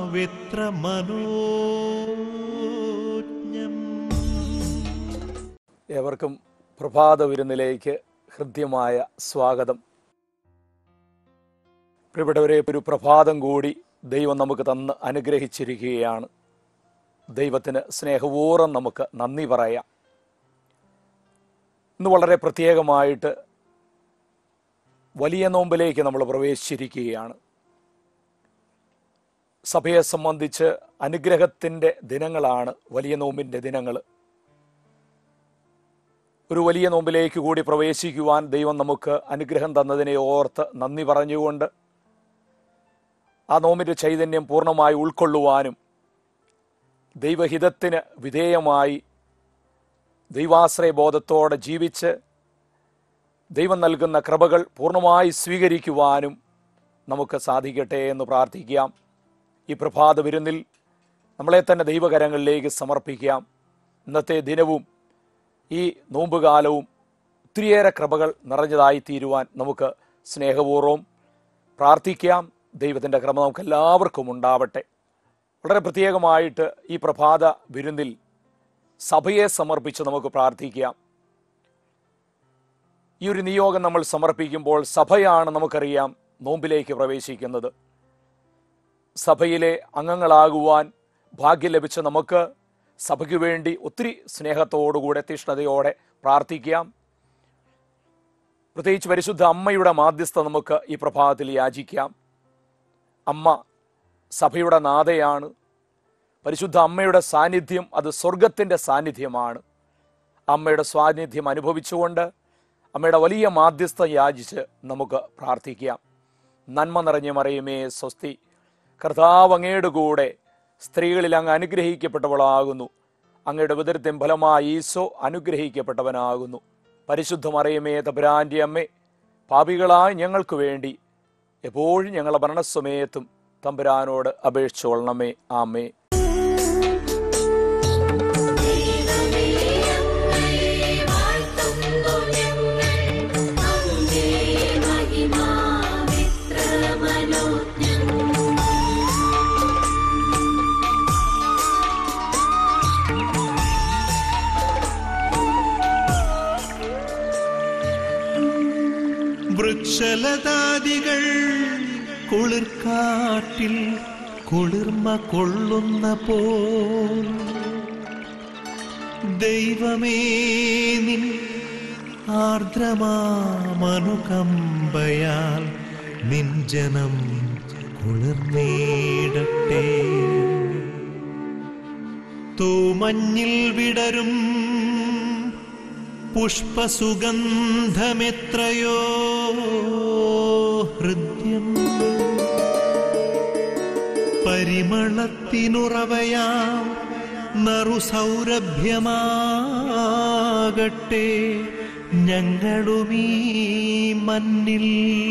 മഹിമാവിത്ര മനോജ്ഞം ഏവർക്കും പ്രഭാത വിരുന്നിലേക്ക് ഹൃദ്യമായ സ്വാഗതം പ്രിയപ്പെട്ടവരെ ഒരു പ്രഭാതം കൂടി ദൈവം നമുക്ക് തന്ന് അനുഗ്രഹിച്ചിരിക്കുകയാണ് ദൈവത്തിന് സ്നേഹപൂർവ്വം നമുക്ക് നന്ദി പറയാം ഇന്ന് വളരെ പ്രത്യേകമായിട്ട് വലിയ നോമ്പിലേക്ക് നമ്മൾ പ്രവേശിച്ചിരിക്കുകയാണ് സഭയെ സംബന്ധിച്ച് അനുഗ്രഹത്തിൻ്റെ ദിനങ്ങളാണ് വലിയ നോമ്പിൻ്റെ ദിനങ്ങൾ ഒരു വലിയ നോമ്പിലേക്ക് കൂടി പ്രവേശിക്കുവാൻ ദൈവം നമുക്ക് അനുഗ്രഹം തന്നതിനെ ഓർത്ത് നന്ദി പറഞ്ഞുകൊണ്ട് ആ നോമ്പിൻ്റെ ചൈതന്യം പൂർണ്ണമായി ഉൾക്കൊള്ളുവാനും ദൈവഹിതത്തിന് വിധേയമായി ദൈവാശ്രയ ബോധത്തോടെ ജീവിച്ച് ദൈവം നൽകുന്ന കൃപകൾ പൂർണ്ണമായി സ്വീകരിക്കുവാനും നമുക്ക് സാധിക്കട്ടെ എന്ന് പ്രാർത്ഥിക്കാം ഈ പ്രഭാത വിരുന്നിൽ നമ്മളെ തന്നെ ദൈവകരങ്ങളിലേക്ക് സമർപ്പിക്കാം ഇന്നത്തെ ദിനവും ഈ നോമ്പുകാലവും ഒത്തിരിയേറെ കൃപകൾ നിറഞ്ഞതായി തീരുവാൻ നമുക്ക് സ്നേഹപൂർവ്വം പ്രാർത്ഥിക്കാം ദൈവത്തിൻ്റെ ക്രമ നമുക്ക് എല്ലാവർക്കും ഉണ്ടാവട്ടെ വളരെ പ്രത്യേകമായിട്ട് ഈ പ്രഭാത വിരുന്നിൽ സഭയെ സമർപ്പിച്ച് നമുക്ക് പ്രാർത്ഥിക്കാം ഈ ഒരു നിയോഗം നമ്മൾ സമർപ്പിക്കുമ്പോൾ സഭയാണ് നമുക്കറിയാം നോമ്പിലേക്ക് പ്രവേശിക്കുന്നത് സഭയിലെ അംഗങ്ങളാകുവാൻ ഭാഗ്യം ലഭിച്ച നമുക്ക് സഭയ്ക്ക് വേണ്ടി ഒത്തിരി സ്നേഹത്തോടുകൂടെ തീഷ്ണതയോടെ പ്രാർത്ഥിക്കാം പ്രത്യേകിച്ച് പരിശുദ്ധ അമ്മയുടെ മാധ്യസ്ഥ നമുക്ക് ഈ പ്രഭാതത്തിൽ യാചിക്കാം അമ്മ സഭയുടെ നാഥയാണ് പരിശുദ്ധ അമ്മയുടെ സാന്നിധ്യം അത് സ്വർഗത്തിൻ്റെ സാന്നിധ്യമാണ് അമ്മയുടെ സാന്നിധ്യം അനുഭവിച്ചുകൊണ്ട് അമ്മയുടെ വലിയ മാധ്യസ്ഥ യാചിച്ച് നമുക്ക് പ്രാർത്ഥിക്കാം നന്മ നിറഞ്ഞ മറിയുമേ സ്വസ്തി കർത്താവ് അങ്ങയുടെ കൂടെ സ്ത്രീകളിൽ അങ്ങ് അനുഗ്രഹിക്കപ്പെട്ടവളാകുന്നു അങ്ങയുടെ ഉദരത്തിൻ ഫലമായി ഈശോ അനുഗ്രഹിക്കപ്പെട്ടവനാകുന്നു പരിശുദ്ധ മറിയമേ തപുരാൻ്റെ അമ്മേ പാപികളായ ഞങ്ങൾക്ക് വേണ്ടി എപ്പോഴും ഞങ്ങളുടെ മരണസമയത്തും തമ്പുരാനോട് അപേക്ഷിച്ചോളണമേ ആമേ വൃക്ഷലതാദികൾ കുളിർക്കാട്ടിൽ കുളിർമ കൊള്ളുന്ന പോൽ ദൈവമേ നിൻ ആർദ്രമാമനുകമ്പയാൽ നിൻ ജനം കുളിർന്നേടട്ടെ തൂമഞ്ഞിൽ വിടരും പുഷ്പസുഗന്ധമെത്രയോ ഹൃദ്യം പരിമളത്തിനുറവയാം നറുസൗരഭ്യമാകട്ടെ ഞങ്ങളുമീ മണ്ണിൽ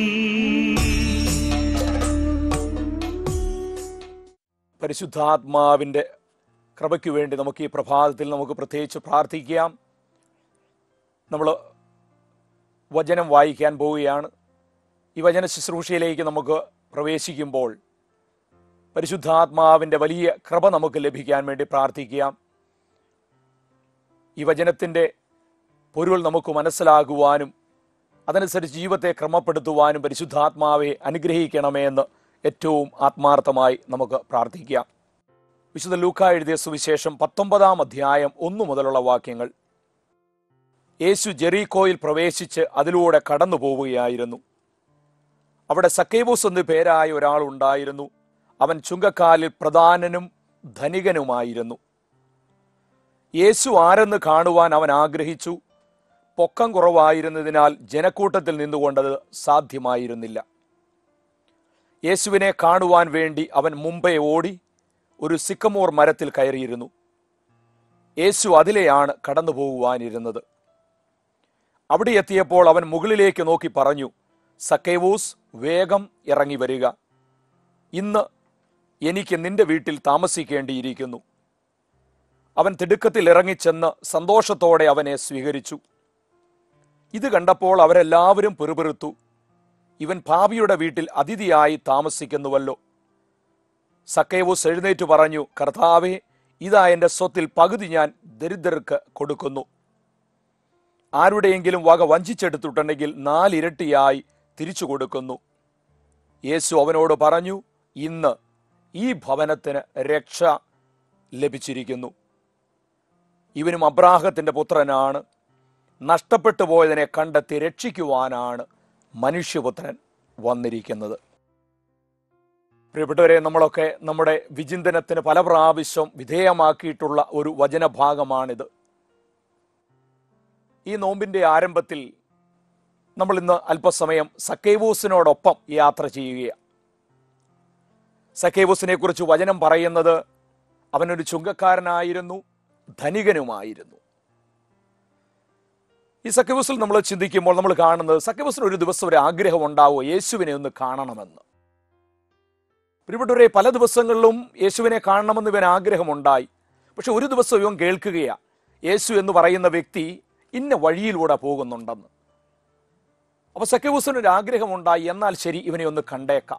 പരിശുദ്ധാത്മാവിൻ്റെ കൃപയ്ക്ക് വേണ്ടി നമുക്ക് ഈ പ്രഭാതത്തിൽ നമുക്ക് പ്രത്യേകിച്ച് പ്രാർത്ഥിക്കാം നമ്മൾ വചനം വായിക്കാൻ പോവുകയാണ് ഈ വചന ശുശ്രൂഷയിലേക്ക് നമുക്ക് പ്രവേശിക്കുമ്പോൾ പരിശുദ്ധാത്മാവിൻ്റെ വലിയ കൃപ നമുക്ക് ലഭിക്കാൻ വേണ്ടി പ്രാർത്ഥിക്കാം ഈ വചനത്തിൻ്റെ പൊരുൾ നമുക്ക് മനസ്സിലാകുവാനും അതനുസരിച്ച് ജീവിതത്തെ ക്രമപ്പെടുത്തുവാനും പരിശുദ്ധാത്മാവെ അനുഗ്രഹിക്കണമേ എന്ന് ഏറ്റവും ആത്മാർത്ഥമായി നമുക്ക് പ്രാർത്ഥിക്കാം വിശുദ്ധ ലൂക്ക എഴുതിയ സുവിശേഷം പത്തൊമ്പതാം അധ്യായം ഒന്നു മുതലുള്ള വാക്യങ്ങൾ യേശു ജെറീക്കോയിൽ പ്രവേശിച്ച് അതിലൂടെ കടന്നു പോവുകയായിരുന്നു അവിടെ സക്കേബൂസ് എന്ന് പേരായ ഒരാൾ ഉണ്ടായിരുന്നു അവൻ ചുങ്കക്കാലിൽ പ്രധാനനും ധനികനുമായിരുന്നു യേശു ആരെന്ന് കാണുവാൻ അവൻ ആഗ്രഹിച്ചു പൊക്കം കുറവായിരുന്നതിനാൽ ജനക്കൂട്ടത്തിൽ നിന്നുകൊണ്ടത് സാധ്യമായിരുന്നില്ല യേശുവിനെ കാണുവാൻ വേണ്ടി അവൻ മുമ്പേ ഓടി ഒരു സിക്കമോർ മരത്തിൽ കയറിയിരുന്നു യേശു അതിലെയാണ് കടന്നു പോകുവാനിരുന്നത് അവിടെ എത്തിയപ്പോൾ അവൻ മുകളിലേക്ക് നോക്കി പറഞ്ഞു സക്കേവൂസ് വേഗം ഇറങ്ങി വരിക ഇന്ന് എനിക്ക് നിന്റെ വീട്ടിൽ താമസിക്കേണ്ടിയിരിക്കുന്നു അവൻ തിടുക്കത്തിൽ ഇറങ്ങിച്ചെന്ന് സന്തോഷത്തോടെ അവനെ സ്വീകരിച്ചു ഇത് കണ്ടപ്പോൾ അവരെല്ലാവരും പിറുപിറുത്തു ഇവൻ ഭാവിയുടെ വീട്ടിൽ അതിഥിയായി താമസിക്കുന്നുവല്ലോ സക്കേവൂസ് എഴുന്നേറ്റ് പറഞ്ഞു കർത്താവെ ഇതാ എൻ്റെ സ്വത്തിൽ പകുതി ഞാൻ ദരിദ്രർക്ക് കൊടുക്കുന്നു ആരുടെയെങ്കിലും വക വഞ്ചിച്ചെടുത്തിട്ടുണ്ടെങ്കിൽ നാലിരട്ടിയായി തിരിച്ചു കൊടുക്കുന്നു യേശു അവനോട് പറഞ്ഞു ഇന്ന് ഈ ഭവനത്തിന് രക്ഷ ലഭിച്ചിരിക്കുന്നു ഇവനും അബ്രാഹത്തിന്റെ പുത്രനാണ് നഷ്ടപ്പെട്ടു പോയതിനെ കണ്ടെത്തി രക്ഷിക്കുവാനാണ് മനുഷ്യപുത്രൻ വന്നിരിക്കുന്നത് പ്രിയപ്പെട്ടവരെ നമ്മളൊക്കെ നമ്മുടെ വിചിന്തനത്തിന് പല പ്രാവശ്യം വിധേയമാക്കിയിട്ടുള്ള ഒരു വചനഭാഗമാണിത് ഈ നോമ്പിന്റെ ആരംഭത്തിൽ നമ്മൾ ഇന്ന് അല്പസമയം സക്കേവൂസിനോടൊപ്പം യാത്ര ചെയ്യുകയാണ് സക്കേവൂസിനെ കുറിച്ച് വചനം പറയുന്നത് അവനൊരു ചുങ്കക്കാരനായിരുന്നു ധനികനുമായിരുന്നു ഈ സക്കേവൂസിൽ നമ്മൾ ചിന്തിക്കുമ്പോൾ നമ്മൾ കാണുന്നത് സക്കേവൂസിന് ഒരു ദിവസം ഒരു ആഗ്രഹം ഉണ്ടാവുക യേശുവിനെ ഒന്ന് കാണണമെന്ന് പ്രിയപ്പെട്ടവരെ പല ദിവസങ്ങളിലും യേശുവിനെ കാണണമെന്ന് ഇവൻ ആഗ്രഹമുണ്ടായി പക്ഷെ ഒരു ദിവസം ഇവൻ കേൾക്കുകയാ യേശു എന്ന് പറയുന്ന വ്യക്തി ഇന്ന വഴിയിലൂടെ പോകുന്നുണ്ടെന്ന് അപ്പൊ സക്കേവൂസിന് ഒരു ആഗ്രഹമുണ്ടായി എന്നാൽ ശരി ഇവനെ ഒന്ന് കണ്ടേക്കാം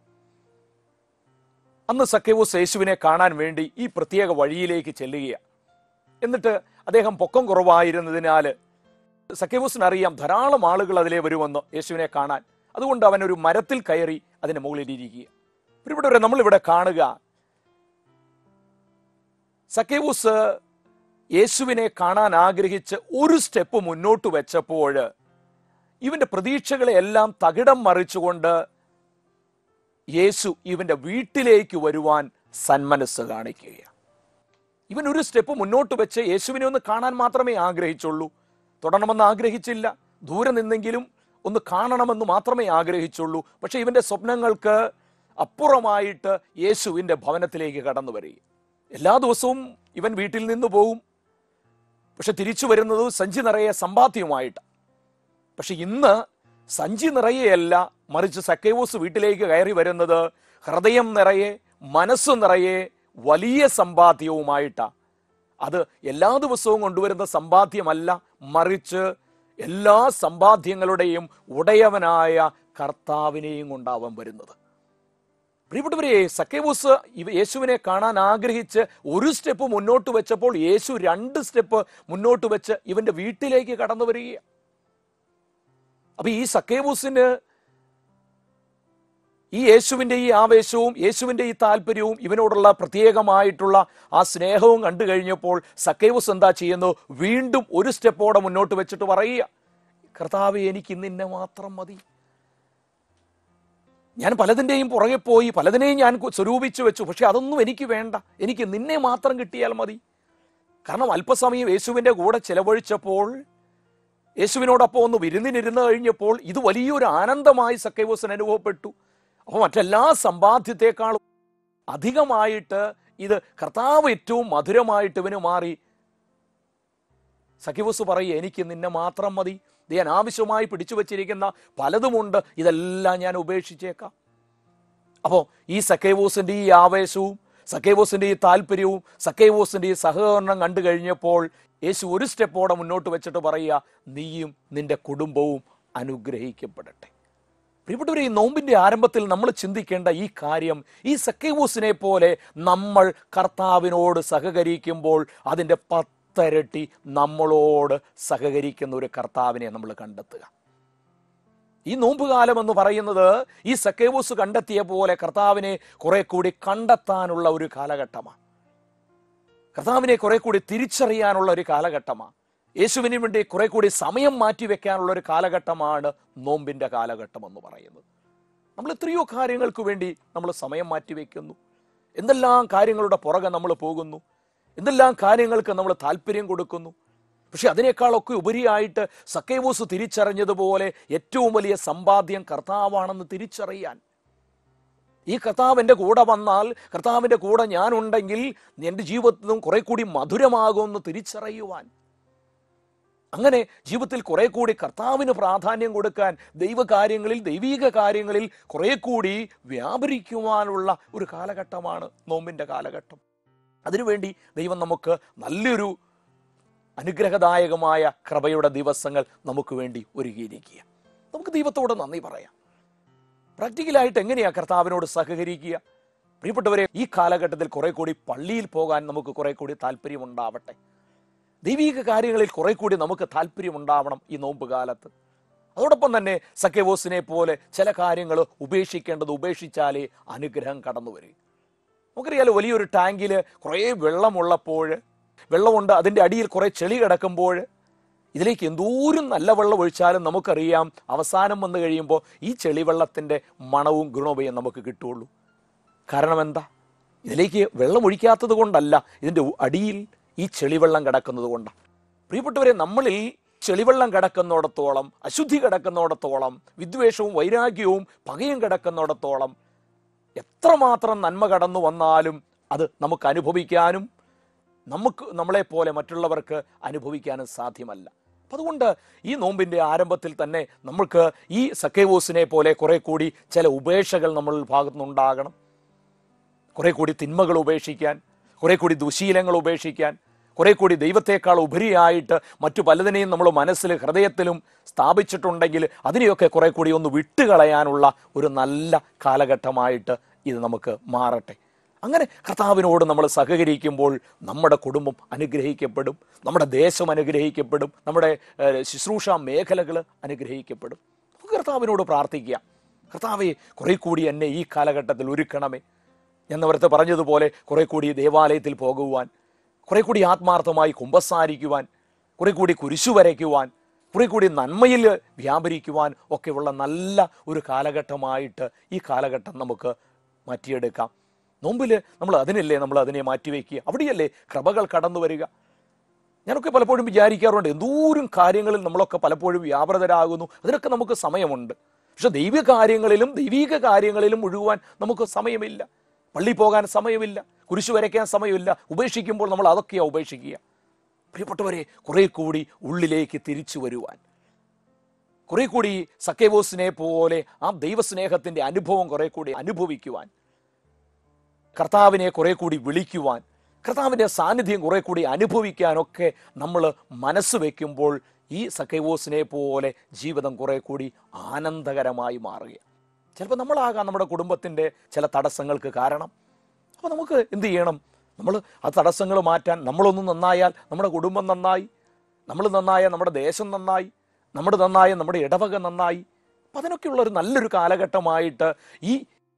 അന്ന് സക്കേവൂസ് യേശുവിനെ കാണാൻ വേണ്ടി ഈ പ്രത്യേക വഴിയിലേക്ക് ചെല്ലുകയാണ് എന്നിട്ട് അദ്ദേഹം പൊക്കം കുറവായിരുന്നതിനാൽ സക്കേവൂസിന് അറിയാം ധാരാളം ആളുകൾ അതിലേ വരുമെന്ന് യേശുവിനെ കാണാൻ അതുകൊണ്ട് അവൻ ഒരു മരത്തിൽ കയറി അതിന് മുകളിൽ ഇരിക്കുക ഇവിടെ നമ്മൾ ഇവിടെ കാണുക സക്കേവൂസ് യേശുവിനെ കാണാൻ ആഗ്രഹിച്ച് ഒരു സ്റ്റെപ്പ് മുന്നോട്ട് വെച്ചപ്പോൾ ഇവന്റെ പ്രതീക്ഷകളെ എല്ലാം തകിടം മറിച്ചുകൊണ്ട് യേശു ഇവന്റെ വീട്ടിലേക്ക് വരുവാൻ സന്മനസ് കാണിക്കുകയാണ് ഇവൻ ഒരു സ്റ്റെപ്പ് മുന്നോട്ട് വെച്ച് യേശുവിനെ ഒന്ന് കാണാൻ മാത്രമേ ആഗ്രഹിച്ചുള്ളൂ തൊടണമെന്ന് ആഗ്രഹിച്ചില്ല ദൂരെ നിന്നെങ്കിലും ഒന്ന് കാണണമെന്ന് മാത്രമേ ആഗ്രഹിച്ചുള്ളൂ പക്ഷെ ഇവന്റെ സ്വപ്നങ്ങൾക്ക് അപ്പുറമായിട്ട് യേശുവിന്റെ ഭവനത്തിലേക്ക് കടന്നു വരിക എല്ലാ ദിവസവും ഇവൻ വീട്ടിൽ നിന്ന് പോകും പക്ഷെ തിരിച്ചു വരുന്നത് സഞ്ചി നിറയെ സമ്പാദ്യമായിട്ട് പക്ഷെ ഇന്ന് സഞ്ചി നിറയെയല്ല മറിച്ച് സക്കേവൂസ് വീട്ടിലേക്ക് കയറി വരുന്നത് ഹൃദയം നിറയെ മനസ്സ് നിറയെ വലിയ സമ്പാദ്യവുമായിട്ടാ അത് എല്ലാ ദിവസവും കൊണ്ടുവരുന്ന സമ്പാദ്യമല്ല മറിച്ച് എല്ലാ സമ്പാദ്യങ്ങളുടെയും ഉടയവനായ കർത്താവിനെയും കൊണ്ടാവൻ വരുന്നത് പ്രിയപ്പെട്ടവരെ സക്കേവൂസ് ഇവ യേശുവിനെ കാണാൻ ആഗ്രഹിച്ച് ഒരു സ്റ്റെപ്പ് മുന്നോട്ട് വെച്ചപ്പോൾ യേശു രണ്ട് സ്റ്റെപ്പ് മുന്നോട്ട് വെച്ച് ഇവന്റെ വീട്ടിലേക്ക് കടന്നു വരികയാണ് അപ്പൊ ഈ സക്കേവൂസിന് ഈ യേശുവിന്റെ ഈ ആവേശവും യേശുവിന്റെ ഈ താല്പര്യവും ഇവനോടുള്ള പ്രത്യേകമായിട്ടുള്ള ആ സ്നേഹവും കണ്ടു കഴിഞ്ഞപ്പോൾ സക്കേവൂസ് എന്താ ചെയ്യുന്നു വീണ്ടും ഒരു സ്റ്റെപ്പോടെ മുന്നോട്ട് വെച്ചിട്ട് പറയുക കർത്താവ് എനിക്ക് നിന്നെ മാത്രം മതി ഞാൻ പലതിൻ്റെയും പുറകെ പോയി പലതിനെയും ഞാൻ കു- സ്വരൂപിച്ചു വെച്ചു പക്ഷെ അതൊന്നും എനിക്ക് വേണ്ട എനിക്ക് നിന്നെ മാത്രം കിട്ടിയാൽ മതി കാരണം അല്പസമയം യേശുവിൻ്റെ കൂടെ ചെലവഴിച്ചപ്പോൾ യേശുവിനോടൊപ്പം ഒന്ന് വിരുന്നിനിരുന്ന് കഴിഞ്ഞപ്പോൾ ഇത് വലിയൊരു ആനന്ദമായി സക്കേവോസിന് അനുഭവപ്പെട്ടു അപ്പോൾ മറ്റെല്ലാ സമ്പാദ്യത്തെക്കാളും അധികമായിട്ട് ഇത് കർത്താവ് ഏറ്റവും മധുരമായിട്ട് ഇവന് മാറി സഖിവസ് പറയുക എനിക്ക് നിന്നെ മാത്രം മതി ഇത് ഞാൻ ആവശ്യമായി പിടിച്ചു വച്ചിരിക്കുന്ന പലതുമുണ്ട് ഇതെല്ലാം ഞാൻ ഉപേക്ഷിച്ചേക്കാം അപ്പോൾ ഈ സക്കേവോസിന്റെ ഈ ആവേശവും സക്കേവോസിന്റെ ഈ താല്പര്യവും സക്കേവോസിന്റെ ഈ സഹകരണം കണ്ടു കഴിഞ്ഞപ്പോൾ യേശു ഒരു സ്റ്റെപ്പോടെ മുന്നോട്ട് വെച്ചിട്ട് പറയുക നീയും നിന്റെ കുടുംബവും അനുഗ്രഹിക്കപ്പെടട്ടെ പ്രിയപ്പെട്ടവരെ ഈ നോമ്പിന്റെ ആരംഭത്തിൽ നമ്മൾ ചിന്തിക്കേണ്ട ഈ കാര്യം ഈ സക്കേവൂസിനെ പോലെ നമ്മൾ കർത്താവിനോട് സഹകരിക്കുമ്പോൾ അതിൻ്റെ പത്തരട്ടി നമ്മളോട് സഹകരിക്കുന്ന ഒരു കർത്താവിനെ നമ്മൾ കണ്ടെത്തുക ഈ നോമ്പുകാലം എന്ന് പറയുന്നത് ഈ സക്കേവൂസ് കണ്ടെത്തിയ പോലെ കർത്താവിനെ കുറെ കൂടി കണ്ടെത്താനുള്ള ഒരു കാലഘട്ടമാണ് കർത്താവിനെ കുറെ കൂടി തിരിച്ചറിയാനുള്ള ഒരു കാലഘട്ടമാണ് യേശുവിന് വേണ്ടി കുറെ കൂടി സമയം മാറ്റി വെക്കാനുള്ള ഒരു കാലഘട്ടമാണ് നോമ്പിന്റെ കാലഘട്ടം എന്ന് പറയുന്നത് നമ്മൾ എത്രയോ കാര്യങ്ങൾക്ക് വേണ്ടി നമ്മൾ സമയം മാറ്റി വെക്കുന്നു എന്തെല്ലാം കാര്യങ്ങളുടെ പുറകെ നമ്മൾ പോകുന്നു എന്തെല്ലാം കാര്യങ്ങൾക്ക് നമ്മൾ താല്പര്യം കൊടുക്കുന്നു പക്ഷെ അതിനേക്കാളൊക്കെ ഉപരിയായിട്ട് സക്കേവൂസ് തിരിച്ചറിഞ്ഞതുപോലെ ഏറ്റവും വലിയ സമ്പാദ്യം കർത്താവാണെന്ന് തിരിച്ചറിയാൻ ഈ കർത്താവ് എൻ്റെ കൂടെ വന്നാൽ കർത്താവിൻ്റെ കൂടെ ഞാനുണ്ടെങ്കിൽ എൻ്റെ ജീവിതത്തിലും കുറെ കൂടി മധുരമാകുമെന്ന് തിരിച്ചറിയുവാൻ അങ്ങനെ ജീവിതത്തിൽ കുറെ കൂടി കർത്താവിന് പ്രാധാന്യം കൊടുക്കാൻ ദൈവകാര്യങ്ങളിൽ ദൈവീക കാര്യങ്ങളിൽ കുറെ കൂടി വ്യാപരിക്കുവാനുള്ള ഒരു കാലഘട്ടമാണ് നോമ്പിൻ്റെ കാലഘട്ടം അതിനുവേണ്ടി ദൈവം നമുക്ക് നല്ലൊരു അനുഗ്രഹദായകമായ കൃപയുടെ ദിവസങ്ങൾ നമുക്ക് വേണ്ടി ഒരുക്കിയിരിക്കുക നമുക്ക് ദൈവത്തോട് നന്ദി പറയാം പ്രാക്ടിക്കലായിട്ട് എങ്ങനെയാ കർത്താവിനോട് സഹകരിക്കുക പ്രിയപ്പെട്ടവരെ ഈ കാലഘട്ടത്തിൽ കുറെ കൂടി പള്ളിയിൽ പോകാൻ നമുക്ക് കുറെ കൂടി താല്പര്യമുണ്ടാവട്ടെ ദൈവീക കാര്യങ്ങളിൽ കുറെ കൂടി നമുക്ക് താല്പര്യമുണ്ടാവണം ഈ നോമ്പ് കാലത്ത് അതോടൊപ്പം തന്നെ സക്കേവോസിനെ പോലെ ചില കാര്യങ്ങൾ ഉപേക്ഷിക്കേണ്ടത് ഉപേക്ഷിച്ചാലേ അനുഗ്രഹം കടന്നു വരും നമുക്കറിയാലോ വലിയൊരു ടാങ്കിൽ കുറേ വെള്ളമുള്ളപ്പോൾ വെള്ളമുണ്ട് അതിൻ്റെ അടിയിൽ കുറേ ചെളി കിടക്കുമ്പോൾ ഇതിലേക്ക് എന്തോരം നല്ല വെള്ളം ഒഴിച്ചാലും നമുക്കറിയാം അവസാനം വന്നു കഴിയുമ്പോൾ ഈ ചെളിവെള്ളത്തിൻ്റെ മണവും ഗുണവും നമുക്ക് കിട്ടുള്ളൂ കാരണം എന്താ ഇതിലേക്ക് വെള്ളം ഒഴിക്കാത്തത് കൊണ്ടല്ല ഇതിൻ്റെ അടിയിൽ ഈ ചെളിവെള്ളം കിടക്കുന്നത് കൊണ്ടാണ് പ്രിയപ്പെട്ടവരെ നമ്മളിൽ ചെളിവെള്ളം കിടക്കുന്നിടത്തോളം അശുദ്ധി കിടക്കുന്നിടത്തോളം വിദ്വേഷവും വൈരാഗ്യവും പകയും കിടക്കുന്നിടത്തോളം എത്രമാത്രം നന്മ കടന്നു വന്നാലും അത് നമുക്ക് അനുഭവിക്കാനും നമുക്ക് നമ്മളെപ്പോലെ മറ്റുള്ളവർക്ക് അനുഭവിക്കാനും സാധ്യമല്ല അപ്പം അതുകൊണ്ട് ഈ നോമ്പിൻ്റെ ആരംഭത്തിൽ തന്നെ നമുക്ക് ഈ സക്കേവോസിനെ പോലെ കുറെ കൂടി ചില ഉപേക്ഷകൾ നമ്മൾ ഭാഗത്തുനിന്നുണ്ടാകണം കുറെ കൂടി തിന്മകൾ ഉപേക്ഷിക്കാൻ കുറെ കൂടി ദുശീലങ്ങൾ ഉപേക്ഷിക്കാൻ കുറെ കൂടി ദൈവത്തെക്കാൾ ഉപരിയായിട്ട് മറ്റു പലതിനെയും നമ്മൾ മനസ്സിൽ ഹൃദയത്തിലും സ്ഥാപിച്ചിട്ടുണ്ടെങ്കിൽ അതിനെയൊക്കെ കുറെ കൂടി ഒന്ന് വിട്ടുകളയാനുള്ള ഒരു നല്ല കാലഘട്ടമായിട്ട് ഇത് നമുക്ക് മാറട്ടെ അങ്ങനെ കർത്താവിനോട് നമ്മൾ സഹകരിക്കുമ്പോൾ നമ്മുടെ കുടുംബം അനുഗ്രഹിക്കപ്പെടും നമ്മുടെ ദേശം അനുഗ്രഹിക്കപ്പെടും നമ്മുടെ ഏഹ്, ശുശ്രൂഷ മേഖലകൾ അനുഗ്രഹിക്കപ്പെടും നമുക്ക് കർത്താവിനോട് പ്രാർത്ഥിക്കാം കർത്താവെ കുറെ കൂടി എന്നെ ഈ കാലഘട്ടത്തിൽ ഒരുക്കണമേ ഞാൻ നേരത്തെ പറഞ്ഞതുപോലെ കുറെ കൂടി ദേവാലയത്തിൽ പോകുവാൻ കുറെ കൂടി ആത്മാർത്ഥമായി കുമ്പസാരിക്കുവാൻ കുറെ കൂടി കുരിശു വരയ്ക്കുവാൻ കുറെ കൂടി നന്മയിൽ വ്യാപരിക്കുവാൻ ഒക്കെയുള്ള നല്ല ഒരു കാലഘട്ടമായിട്ട് ഈ കാലഘട്ടം നമുക്ക് മാറ്റിയെടുക്കാം നോമ്പിൽ നമ്മൾ അതിനല്ലേ നമ്മൾ അതിനെ മാറ്റിവെക്കുക അവിടെയല്ലേ കൃപകൾ കടന്നു വരിക ഞാനൊക്കെ പലപ്പോഴും വിചാരിക്കാറുണ്ട് എന്തോരം കാര്യങ്ങളിൽ നമ്മളൊക്കെ പലപ്പോഴും വ്യാപൃതരാകുന്നു അതിനൊക്കെ നമുക്ക് സമയമുണ്ട് പക്ഷെ ദൈവിക കാര്യങ്ങളിലും ദൈവിക കാര്യങ്ങളിലും മുഴുകുവാൻ നമുക്ക് സമയമില്ല പള്ളി പോകാൻ സമയമില്ല കുരിശു വരയ്ക്കാൻ സമയമില്ല ഉപേക്ഷിക്കുമ്പോൾ നമ്മൾ അതൊക്കെയാണ് ഉപേക്ഷിക്കുക പ്രിയപ്പെട്ടവരെ കുറെ കൂടി ഉള്ളിലേക്ക് തിരിച്ചു വരുവാൻ കുറെ കൂടി സക്കേവോസിനെ പോലെ ആ ദൈവസ്നേഹത്തിന്റെ അനുഭവം കുറെ കൂടി അനുഭവിക്കുവാൻ കർത്താവിനെ കുറെ കൂടി വിളിക്കുവാൻ കർത്താവിൻ്റെ സാന്നിധ്യം കുറെ കൂടി അനുഭവിക്കാനൊക്കെ നമ്മൾ മനസ്സ് വയ്ക്കുമ്പോൾ ഈ സക്കൈവോസിനെ പോലെ ജീവിതം കുറെ കൂടി ആനന്ദകരമായി മാറുക ചിലപ്പോൾ നമ്മളാകാം നമ്മുടെ കുടുംബത്തിൻ്റെ ചില തടസ്സങ്ങൾക്ക് കാരണം അപ്പോൾ നമുക്ക് എന്ത് ചെയ്യണം നമ്മൾ ആ തടസ്സങ്ങൾ മാറ്റാൻ നമ്മളൊന്ന് നന്നായാൽ നമ്മുടെ കുടുംബം നന്നായി നമ്മൾ നന്നായാൽ നമ്മുടെ ദേശം നന്നായി നമ്മുടെ നന്നായ നമ്മുടെ ഇടവക നന്നായി അപ്പം അതിനൊക്കെയുള്ള ഒരു നല്ലൊരു കാലഘട്ടമായിട്ട് ഈ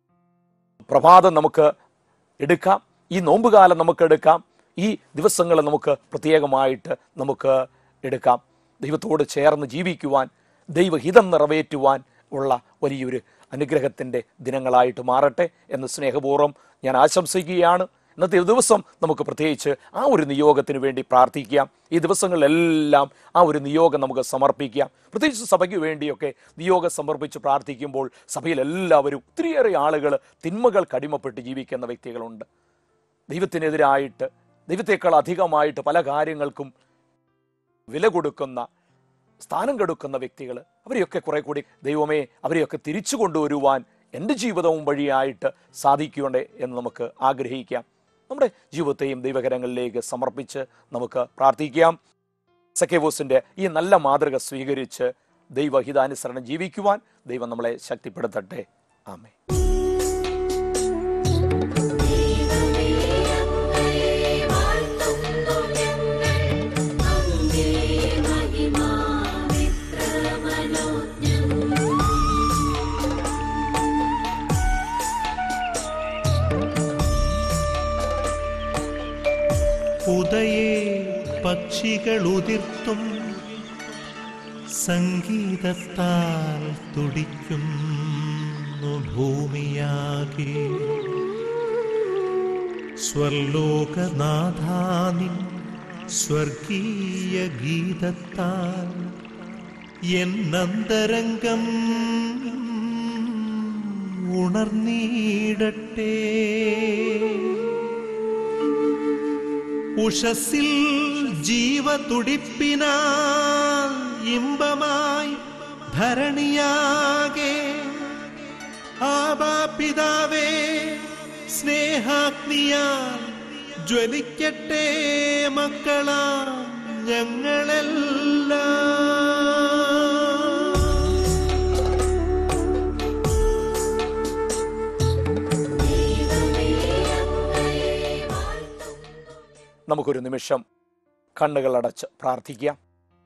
പ്രഭാതം നമുക്ക് എടുക്കാം ഈ നോമ്പുകാലം നമുക്ക് എടുക്കാം ഈ ദിവസങ്ങൾ നമുക്ക് പ്രത്യേകമായിട്ട് നമുക്ക് എടുക്കാം ദൈവത്തോട് ചേർന്ന് ജീവിക്കുവാൻ ദൈവഹിതം നിറവേറ്റുവാൻ ഉള്ള വലിയൊരു അനുഗ്രഹത്തിൻ്റെ ദിനങ്ങളായിട്ട് മാറട്ടെ എന്ന് സ്നേഹപൂർവ്വം ഞാൻ ആശംസിക്കുകയാണ് ഇന്നത്തെ ഒരു ദിവസം നമുക്ക് പ്രത്യേകിച്ച് ആ ഒരു നിയോഗത്തിന് വേണ്ടി പ്രാർത്ഥിക്കാം ഈ ദിവസങ്ങളിലെല്ലാം ആ ഒരു നിയോഗം നമുക്ക് സമർപ്പിക്കാം പ്രത്യേകിച്ച് സഭയ്ക്ക് വേണ്ടിയൊക്കെ നിയോഗം സമർപ്പിച്ച് പ്രാർത്ഥിക്കുമ്പോൾ സഭയിൽ എല്ലാവരും ഒത്തിരിയേറെ ആളുകൾ തിന്മകൾക്ക് അടിമപ്പെട്ട് ജീവിക്കുന്ന വ്യക്തികളുണ്ട് ദൈവത്തിനെതിരായിട്ട് ദൈവത്തെക്കാൾ അധികമായിട്ട് പല കാര്യങ്ങൾക്കും വില കൊടുക്കുന്ന സ്ഥാനം കെടുക്കുന്ന വ്യക്തികൾ അവരെയൊക്കെ കുറെ കൂടി ദൈവമേ അവരെയൊക്കെ തിരിച്ചു കൊണ്ടുവരുവാൻ എൻ്റെ ജീവിതവും വഴിയായിട്ട് സാധിക്കുകയുണ്ട് എന്ന് നമുക്ക് ആഗ്രഹിക്കാം നമ്മുടെ ജീവിതത്തെയും ദൈവകരങ്ങളിലേക്ക് സമർപ്പിച്ച് നമുക്ക് പ്രാർത്ഥിക്കാം സക്കേവോസിന്റെ ഈ നല്ല മാതൃക സ്വീകരിച്ച് ദൈവഹിതാനുസരണം ജീവിക്കുവാൻ ദൈവം നമ്മളെ ശക്തിപ്പെടുത്തട്ടെ ആമേ ഉദയേ പക്ഷികൾ ഉതിർത്തും സംഗീതത്താൽ തുടിക്കുന്നു ഭൂമിയാകെ സ്വർലോകനാഥാനിൻ സ്വർഗീയ ഗീതത്താൽ എന്നന്തരംഗം ഉണർന്നീടട്ടെ ഉഷസിൽ ജീവതുടിപ്പിനാൽ ഇമ്പമായി ധരണിയാകെ ആബാപിതാവേ സ്നേഹാഗ്നിയാൽ ജ്വലിക്കട്ടെ മക്കളാ ഞങ്ങളെല്ലാം നമുക്കൊരു നിമിഷം കണ്ണുകളടച്ച് പ്രാർത്ഥിക്കാം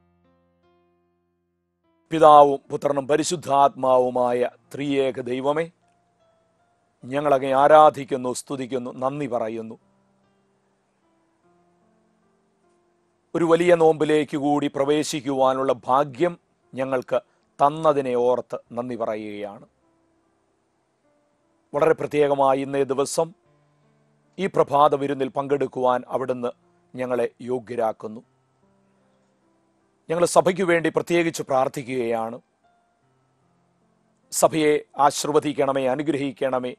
പിതാവും പുത്രനും പരിശുദ്ധാത്മാവുമായ ത്രിയേക ദൈവമേ ഞങ്ങളങ്ങെ ആരാധിക്കുന്നു സ്തുതിക്കുന്നു നന്ദി പറയുന്നു ഒരു വലിയ നോമ്പിലേക്ക് കൂടി പ്രവേശിക്കുവാനുള്ള ഭാഗ്യം ഞങ്ങൾക്ക് തന്നതിനെ ഓർത്ത് നന്ദി പറയുകയാണ് വളരെ പ്രത്യേകമായി ഇന്നേ ദിവസം ഈ പ്രഭാത വിരുന്നിൽ പങ്കെടുക്കുവാൻ അവിടുന്ന് ഞങ്ങളെ യോഗ്യരാക്കുന്നു ഞങ്ങൾ സഭയ്ക്ക് വേണ്ടി പ്രത്യേകിച്ച് പ്രാർത്ഥിക്കുകയാണ് സഭയെ ആശീർവദിക്കണമേ അനുഗ്രഹിക്കണമേ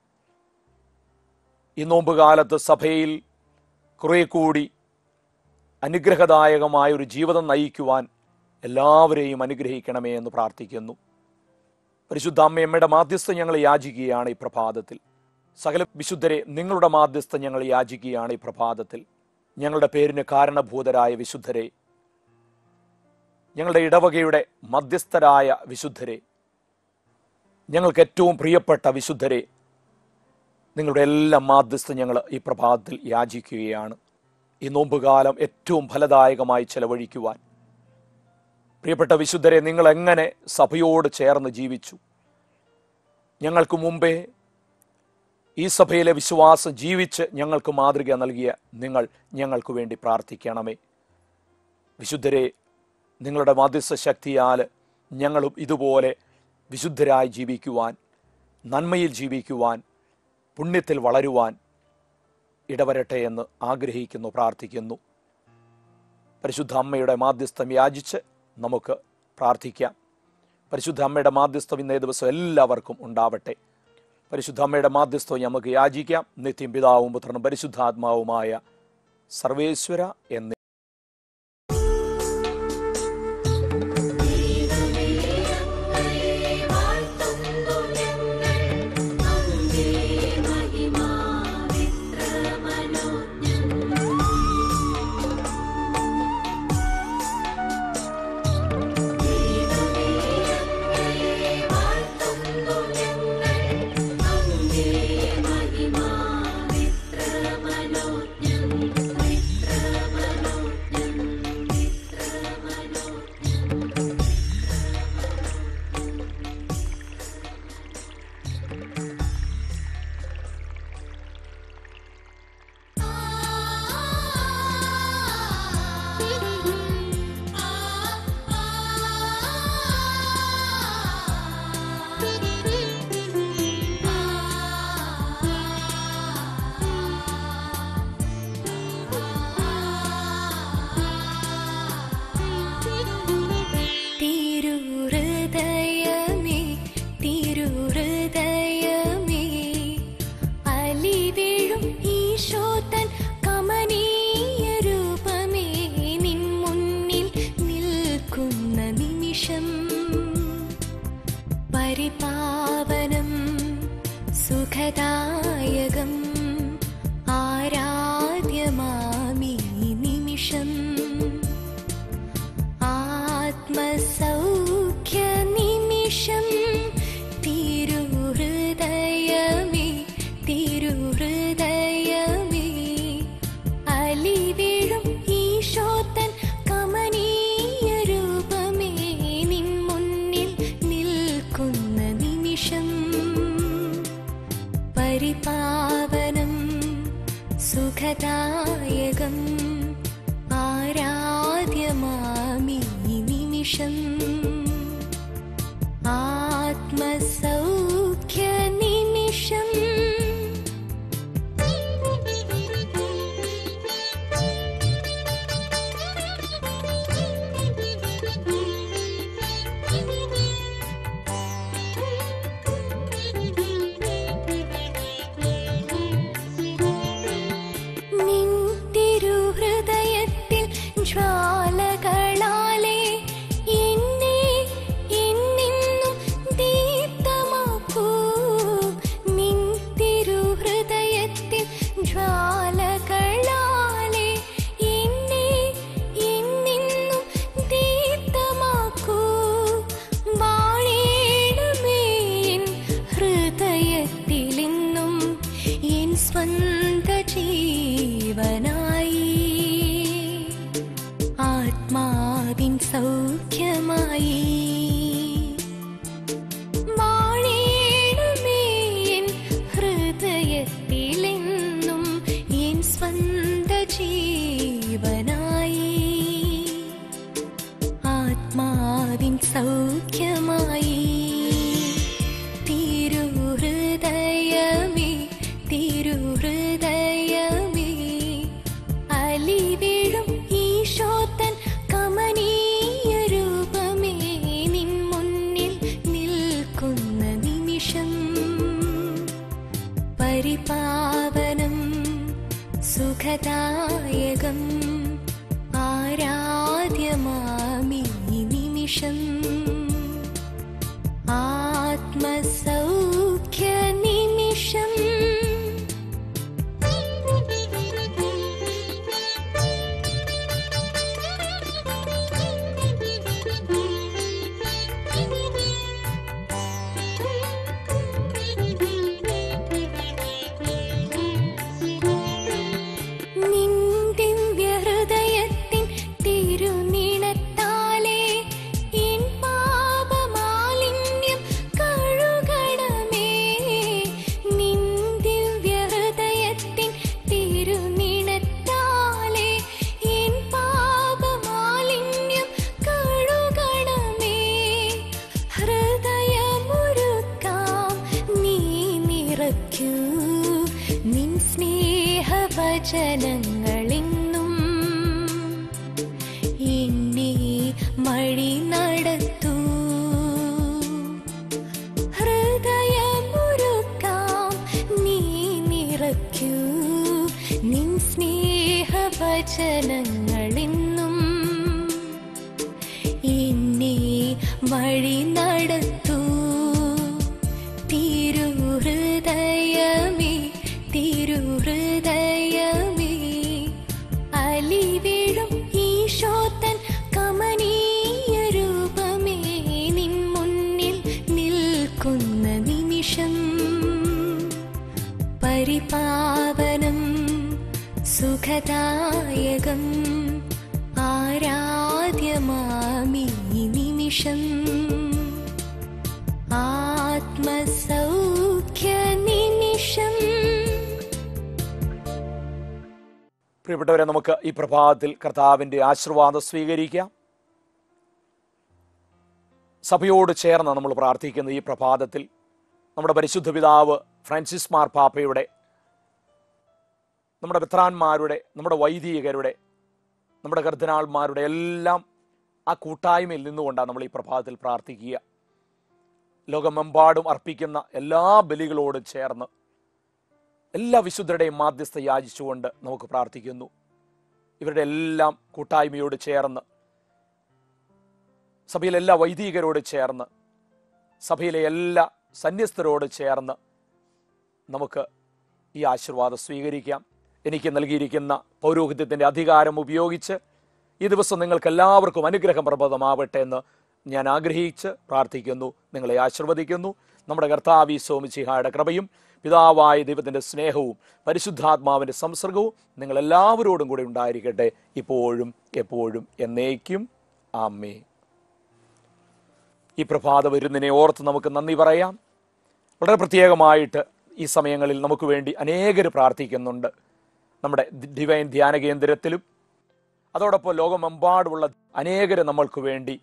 ഈ നോമ്പുകാലത്ത് സഭയിൽ കുറെ കൂടി അനുഗ്രഹദായകമായ ഒരു ജീവിതം നയിക്കുവാൻ എല്ലാവരെയും അനുഗ്രഹിക്കണമേ എന്ന് പ്രാർത്ഥിക്കുന്നു പരിശുദ്ധ അമ്മയമ്മയുടെ മാധ്യസ്ഥം ഞങ്ങൾ യാചിക്കുകയാണ് ഈ പ്രഭാതത്തിൽ സകല വിശുദ്ധരെ നിങ്ങളുടെ മാധ്യസ്ഥം ഞങ്ങൾ യാചിക്കുകയാണ് ഈ പ്രഭാതത്തിൽ ഞങ്ങളുടെ പേരിന് കാരണഭൂതരായ വിശുദ്ധരെ ഞങ്ങളുടെ ഇടവകയുടെ മധ്യസ്ഥരായ വിശുദ്ധരെ ഞങ്ങൾക്ക് ഏറ്റവും പ്രിയപ്പെട്ട വിശുദ്ധരെ നിങ്ങളുടെ എല്ലാ മാധ്യസ്ഥം ഞങ്ങൾ ഈ പ്രഭാതത്തിൽ യാചിക്കുകയാണ് ഈ നോമ്പുകാലം ഏറ്റവും ഫലദായകമായി ചെലവഴിക്കുവാൻ പ്രിയപ്പെട്ട വിശുദ്ധരെ നിങ്ങൾ എങ്ങനെ സഭയോട് ചേർന്ന് ജീവിച്ചു ഞങ്ങൾക്ക് മുമ്പേ ഈ സഭയിലെ വിശ്വാസം ജീവിച്ച് ഞങ്ങൾക്ക് മാതൃക നൽകിയ നിങ്ങൾ ഞങ്ങൾക്ക് വേണ്ടി പ്രാർത്ഥിക്കണമേ വിശുദ്ധരെ നിങ്ങളുടെ മധ്യസ്ഥ ശക്തിയാൽ ഞങ്ങളും ഇതുപോലെ വിശുദ്ധരായി ജീവിക്കുവാൻ നന്മയിൽ ജീവിക്കുവാൻ പുണ്യത്തിൽ വളരുവാൻ ഇടവരട്ടെ എന്ന് ആഗ്രഹിക്കുന്നു പ്രാർത്ഥിക്കുന്നു പരിശുദ്ധ അമ്മയുടെ മാധ്യസ്ഥം യാചിച്ച് നമുക്ക് പ്രാർത്ഥിക്കാം പരിശുദ്ധ അമ്മയുടെ മാധ്യസ്ഥം ഇന്നേ ദിവസം എല്ലാവർക്കും ഉണ്ടാവട്ടെ പരിശുദ്ധ അമ്മയുടെ മാധ്യസ്ഥം നമുക്ക് യാചിക്കാം നിത്യം പിതാവും പുത്രനും പരിശുദ്ധാത്മാവുമായ സർവേശ്വര എന്ന് തിരുഹൃദയമേ തിരുഹൃദയമേ അലിവീഴും ഈശോത്തൻ കമനീയ രൂപമേ നിൻ മുന്നിൽ നിൽക്കുന്ന നിമിഷം പരിപാവനം സുഖദായകം ആരാധ്യമാമി നിമിഷം ആത്മസൗഖ്യനിമിഷം തിരുഹൃദയമേ തിരുഹൃദയമേ അലിവീഴും ഈശോത്തൻ കമനീയ രൂപമേ നിൻ മുന്നിൽ നിൽക്കുന്ന നിമിഷം പരിപാവനം സുഖദായകം ആരാധ്യമാമി നിമിഷം ആത്മസൗഖ്യനിമിഷം നിൻ തിരുഹൃദയത്തിൽ ജ്വാലകളാലെ എന്നെ എന്നെന്നും ദീപ്തമാ സുഖദായകം ആരാധ്യമാമി നിമിഷം ആത്മസൗഖ്യ നിമിഷം നിൻ ദിവ്യഹൃദയത്തിൻ തിരുനിണത്താലേ എൻ പാപമാലിന്യം കഴുകണമേ നിൻ ദിവ്യഹൃദയത്തിൻ തിരുനിണത്താലേ എൻ പാപമാലിന്യം കഴുകണമേ ഹൃദയമൊരുക്കാം നീ നിറയ്ക്കൂ നിൻ സ്നേഹവചനങ്ങളിന്നും എന്നെ മഴി നടത്തൂ ഹൃദയമൊരുക്കാം നീ നിറയ്ക്കൂ നിൻ സ്നേഹവചനങ്ങളിന്നും എന്നെ വഴി നടത്തൂ തിരുഹൃദയമേ തിരുഹൃദയമേ അലിവിഴും ഈശോത്തൻ കമനീയ രൂപമേ നിൻ മുന്നിൽ നിൽക്കുന്ന നിമിഷം പരിപാവനം സുഖദായകം ആരാധ്യമാമി നിമിഷം ആത്മസൗഖ്യ നിമിഷം പ്രിയപ്പെട്ടവരെ നമുക്ക് ഈ പ്രഭാതത്തിൽ കർത്താവിൻ്റെ ആശീർവാദം സ്വീകരിക്കാം സഭയോട് ചേർന്ന് നമ്മൾ പ്രാർത്ഥിക്കുന്ന ഈ പ്രഭാതത്തിൽ നമ്മുടെ പരിശുദ്ധ പിതാവ് ഫ്രാൻസിസ് മാർ പാപ്പയുടെ നമ്മുടെ പിത്രാന്മാരുടെ നമ്മുടെ വൈദികരുടെ നമ്മുടെ കർദിനാൾമാരുടെ എല്ലാം ആ കൂട്ടായ്മയിൽ നിന്നുകൊണ്ടാണ് നമ്മൾ ഈ പ്രഭാതത്തിൽ പ്രാർത്ഥിക്കുക ലോകമെമ്പാടും അർപ്പിക്കുന്ന എല്ലാ ബലികളോടും ചേർന്ന് എല്ലാ വിശുദ്ധരുടെയും മാധ്യസ്ഥ യാചിച്ചുകൊണ്ട് നമുക്ക് പ്രാർത്ഥിക്കുന്നു ഇവരുടെ എല്ലാം കൂട്ടായ്മയോട് ചേർന്ന് സഭയിലെ എല്ലാ വൈദികരോട് ചേർന്ന് സഭയിലെ എല്ലാ സന്യസ്തരോട് ചേർന്ന് നമുക്ക് ഈ ആശീർവാദം സ്വീകരിക്കാം എനിക്ക് നൽകിയിരിക്കുന്ന പൗരോഹിത്യത്തിൻ്റെ അധികാരം ഉപയോഗിച്ച് ഈ ദിവസം നിങ്ങൾക്ക് എല്ലാവർക്കും അനുഗ്രഹം പ്രബോധമാവട്ടെ എന്ന് ഞാൻ ആഗ്രഹിച്ച് പ്രാർത്ഥിക്കുന്നു നിങ്ങളെ ആശീർവദിക്കുന്നു നമ്മുടെ കർത്താവി സോമിച്ചിഹായുടെ കൃപയും പിതാവായ ദൈവത്തിൻ്റെ സ്നേഹവും പരിശുദ്ധാത്മാവിൻ്റെ സംസർഗവും നിങ്ങളെല്ലാവരോടും കൂടി ഉണ്ടായിരിക്കട്ടെ ഇപ്പോഴും എപ്പോഴും എന്നേക്കും ആമേ ഈ പ്രഭാത വരുന്നതിനെ ഓർത്ത് നമുക്ക് നന്ദി പറയാം വളരെ പ്രത്യേകമായിട്ട് ഈ സമയങ്ങളിൽ നമുക്ക് വേണ്ടി അനേകർ പ്രാർത്ഥിക്കുന്നുണ്ട് നമ്മുടെ ഡിവൈൻ ധ്യാന കേന്ദ്രത്തിലും അതോടൊപ്പം ലോകമെമ്പാടുമുള്ള അനേകര് നമ്മൾക്ക് വേണ്ടി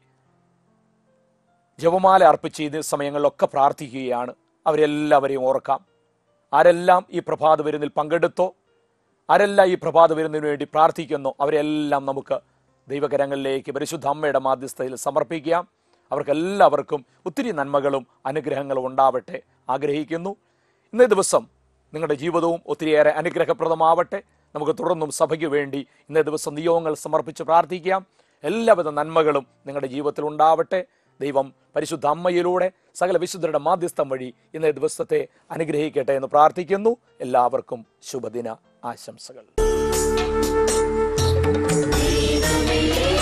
ജപമാല അർപ്പിച്ച് ഈ സമയങ്ങളിലൊക്കെ പ്രാർത്ഥിക്കുകയാണ് അവരെല്ലാവരെയും ഓർക്കാം ആരെല്ലാം ഈ പ്രഭാത വിരുന്നിൽ പങ്കെടുത്തോ ആരെല്ലാം ഈ പ്രഭാത വിരുന്നിന് വേണ്ടി പ്രാർത്ഥിക്കുന്നോ അവരെല്ലാം നമുക്ക് ദൈവകരങ്ങളിലേക്ക് പരിശുദ്ധ അമ്മയുടെ മാധ്യസ്ഥയിൽ സമർപ്പിക്കാം അവർക്കെല്ലാവർക്കും ഒത്തിരി നന്മകളും അനുഗ്രഹങ്ങളും ഉണ്ടാവട്ടെ ആഗ്രഹിക്കുന്നു ഇന്നേ ദിവസം നിങ്ങളുടെ ജീവിതവും ഒത്തിരിയേറെ അനുഗ്രഹപ്രദമാവട്ടെ നമുക്ക് തുടർന്നും സഭയ്ക്ക് വേണ്ടി ഇന്നേ ദിവസം നിയോഗങ്ങൾ സമർപ്പിച്ച് പ്രാർത്ഥിക്കാം എല്ലാവിധ നന്മകളും നിങ്ങളുടെ ജീവിതത്തിൽ ഉണ്ടാവട്ടെ ദൈവം പരിശുദ്ധ അമ്മയിലൂടെ സകല വിശുദ്ധരുടെ മാധ്യസ്ഥം വഴി ഇന്നേ ദിവസത്തെ അനുഗ്രഹിക്കട്ടെ എന്ന് പ്രാർത്ഥിക്കുന്നു എല്ലാവർക്കും ശുഭദിന ആശംസകൾ ദൈവമേ